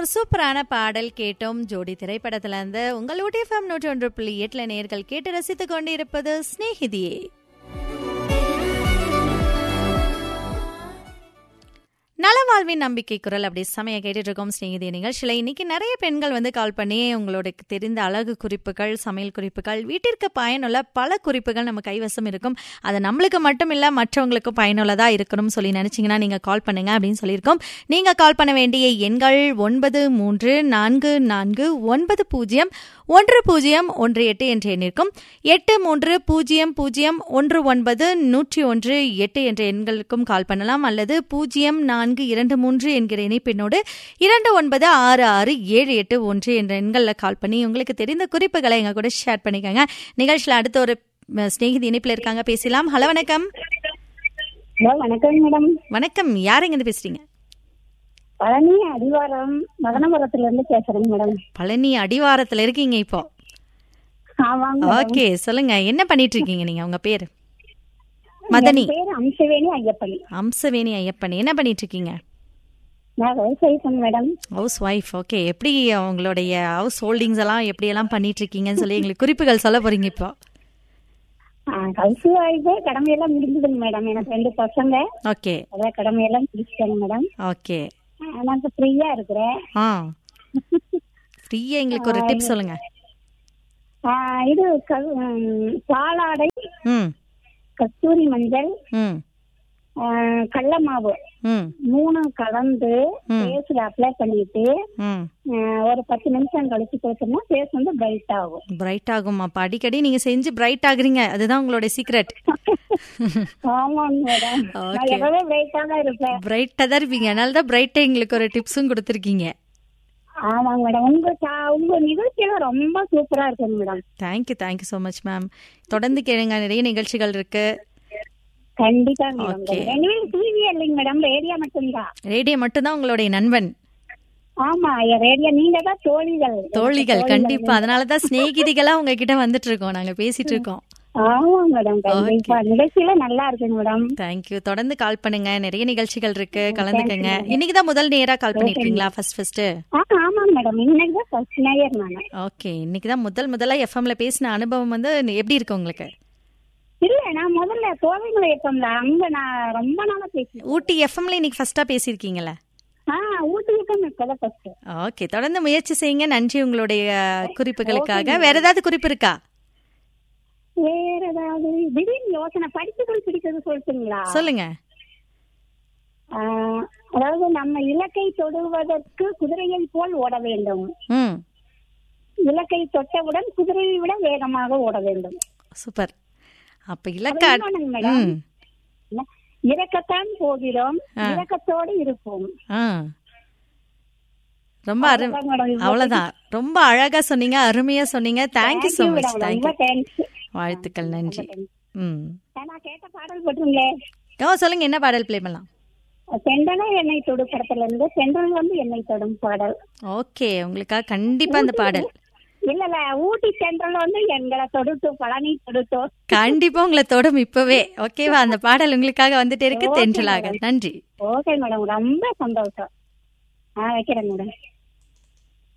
ஒரு சூப்பரான பாடல் கேட்டோம் ஜோடி திரைப்படத்துல இருந்து உங்களுடைய ஃபேம் நூற்றி ஒன்று புள்ளி எட்டுல நேர்கள் கேட்டு ரசித்துக் கொண்டிருப்பது ஸ்நேகிதியே நலவாழ்வின் நம்பிக்கை குரல் அப்படி செமையா கேட்டுட்டு இருக்கோம் ஸ்நேகிதி நிகழ்ச்சியில் இன்னைக்கு நிறைய பெண்கள் வந்து கால் பண்ணி உங்களுக்கு தெரிந்த அழகு குறிப்புகள் சமையல் குறிப்புகள் வீட்டிற்கு பயனுள்ள பல குறிப்புகள் நம்ம கைவசம் இருக்கும் அது நம்மளுக்கு மட்டும் இல்ல மற்றவங்களுக்கும் பயனுள்ளதா இருக்கணும்னு சொல்லி நினைச்சீங்கன்னா நீங்க கால் பண்ணுங்க அப்படின்னு சொல்லியிருக்கோம் நீங்க கால் பண்ண வேண்டிய எண்கள் ஒன்பது மூன்று நான்கு நான்கு ஒன்பது பூஜ்ஜியம் ஒன்று பூஜ்ஜியம் ஒன்று எட்டு என்ற எண் இருக்கும் எட்டு மூன்று பூஜ்ஜியம் பூஜ்ஜியம் ஒன்று ஒன்பது நூற்றி ஒன்று எட்டு என்ற எண்களுக்கும் கால் பண்ணலாம் அல்லது பூஜ்ஜியம் நான்கு இரண்டு மூன்று என்கிற இணைப்பெண்ணோடு இரண்டு ஒன்பது ஆறு ஆறு ஏழு எட்டு ஒன்று என்ற எண்களில் கால் பண்ணி உங்களுக்கு தெரிந்த குறிப்புகளை எங்க கூட ஷேர் பண்ணிக்கோங்க நிகழ்ச்சியில் அடுத்த ஒரு அஹ், சிநேகிதி இணைப்பில் இருக்காங்க பேசலாம் ஹலோ வணக்கம் ஹலோ வணக்கம் மேடம் வணக்கம் யார் எங்க பேசுறீங்க பழனி அடிவாரம் மதனபுரத்துல இருந்து பேசுறேங்க மேடம் பழனி அடிவாரத்துல இருக்கீங்க இப்போ ஆமாங்க மேடம். ஓகே சொல்லுங்க என்ன பண்ணிட்டு இருக்கீங்க நீங்க உங்க பேர் மதனி என் பேர் அம்சவேணி ஐயப்பன் அம்சவேணி ஐயப்பன் என்ன பண்ணிட்டு இருக்கீங்க நான் விவசாயம் மேடம் ஹவுஸ் ஒய்ஃப் ஓகே எப்படி உங்களுடைய ஹவுஸ் ஹோல்டிங்ஸ் எல்லாம் எப்படி எல்லாம் பண்ணிட்டு இருக்கீங்கன்னு சொல்லி எங்களுக்கு குறிப்புகள் சொல்ல போறீங்க இப்போ ஹவுஸ் ஒய்ஃபு கடமையெல்லாம் முடிஞ்சதுங்க மேடம் எனக்கு ரெண்டு பசங்க ஓகே அதான் கடமையெல்லாம் முடிச்சிட்டேங்க மேடம் ஓகே நான் இப்போ ஃப்ரீயா இருக்கிறேன் ஆ ஃப்ரீயா எங்களுக்கு ஒரு டிப் சொல்லுங்க ஆ, இது க- ம், பாலாடை ம் கஸ்தூரி மஞ்சள் ம் ஆ, கடல மாவு ம் மூணு கலந்து ம். ஃபேஸ்ல அப்ளை பண்ணிட்டு ம் ஆ, ஒரு பத்து நிமிஷம் கழிச்சு போட்டோம்னா ஃபேஸ் வந்து பிரைட் ஆகும் பிரைட் ஆகும் அப்ப அடிக்கடி நீங்க செஞ்சு பிரைட் ஆகுறீங்க அதுதான் உங்களோட சீக்ரெட் ஆமாங்க மேடம் நான் Okay. எப்பவே பிரைட்டா தான் இருப்பேன் பிரைட்டா தான் இருப்பீங்க அதனால தான் பிரைட்டா எங்களுக்கு ஒரு டிப்ஸும் கொடுத்துருக்கீங்க ஆமாங்க மேடம் உங்க சா- உங்க நிகழ்ச்சியெல்லாம் ரொம்ப சூப்பரா இருக்குங்க madam thank you thank you so much ma'am தொடர்ந்து கேளுங்க நிறைய நிகழ்ச்சிகள் இருக்கு கண்டிப்பா மேடம் Okay. ரெண்டுமே டிவி இல்லைங்க மேடம் ரேடியோ மட்டும்தான் ரேடியோ மட்டும்தான் உங்களுடைய நண்பன் ஆமா ரேடியோ நீங்க தான் தோழிகள் தோழிகள் கண்டிப்பா அதனாலதான் சிநேகிதிகளா உங்ககிட்ட வந்துட்டு இருக்கோம் நாங்க பேசிட்டு இருக்கோம் ஆமாங்க மேடம் கண்டிப்பா நிகழ்ச்சியில நல்லா இருக்குங்க மேடம் தேங்க்யூ தொடர்ந்து கால் பண்ணுங்க நிறைய நிகழ்ச்சிகள் இருக்கு கலந்துக்கங்க இன்னைக்கு தான் முதல் நேரா கால் பண்ணிருக்கீங்களா ஃபர்ஸ்ட் ஃபர்ஸ்ட் ஆ ஆமாங்க மேடம் இன்னைக்கு தான் ஃபர்ஸ்ட் நேயர் நானு ஓகே இன்னைக்கு தான் முதல் முதல்ல எஃப்எம்ல பேசின அனுபவம் வந்து எப்படி இருக்கு உங்களுக்கு இல்ல நான் முதல்ல தோழிமலை எப்பம்ல அங்க நான் ரொம்ப நாளா பேசினேன் ஊட்டி எஃப்எம்ல இன்னைக்கு ஃபர்ஸ்டா பேசியிருக்கீங்களா ஆ ஊட்டி எப்பம் இப்பதான் ஃபர்ஸ்ட் ஓகே தொடர்ந்து முயற்சி செய்யுங்க நன்றி உங்களுடைய குறிப்புகளுக்காக வேற ஏதாவது குறிப்பு இருக்கா வேற ஏதாவது திடீர்னு யோசனை படிப்புகள் பிடிச்சது சொல்லிட்டுங்களா சொல்லுங்க ஆஹ், அதாவது நம்ம இலக்கை தொடுவதற்கு குதிரையை போல் ஓட வேண்டும் ம் இலக்கை தொட்டவுடன் குதிரையை விட வேகமாக ஓட வேண்டும் சூப்பர் அப்ப அது இலக்க இன்னொன்னுங்க மேடம் ம் இல்ல, இறக்கத்தான் போகிறோம் இறக்கத்தோடு இருப்போம் ஆ ரொம்ப அரு அவ்வளவுதான் மேடம். அவ்வளவுதான் ரொம்ப அழகா சொன்னீங்க அருமையா சொன்னீங்க thank you so Thank you much madam. Thank you ரொம்ப தேங்க்ஸ் வாழ்த்துக்கள் நன்றி ம் நான் கேட்ட பாடல் போட்டுங்களே ஓ சொல்லுங்க என்ன பாடல் ப்ளே பண்ணலாம் செண்டன எண்ணெய் தொடு படத்துல இருந்து சென்றல் வந்து எண்ணெய் தொடும் பாடல் ஓகே உங்களுக்காக கண்டிப்பா அந்த பாடல் இல்ல இல்ல ஊட்டி சென்ட்ரல் வந்து எங்களை தொடுத்து பழனி தொடுத்தோ கண்டிப்பா உங்களை தொடும் இப்பவே ஓகேவா அந்த பாடல் உங்களுக்காக வந்துட்டே இருக்கு தென்றலாக நன்றி ஓகே மேடம் ரொம்ப சந்தோஷம் ஆ வைக்கிறேன் மேடம்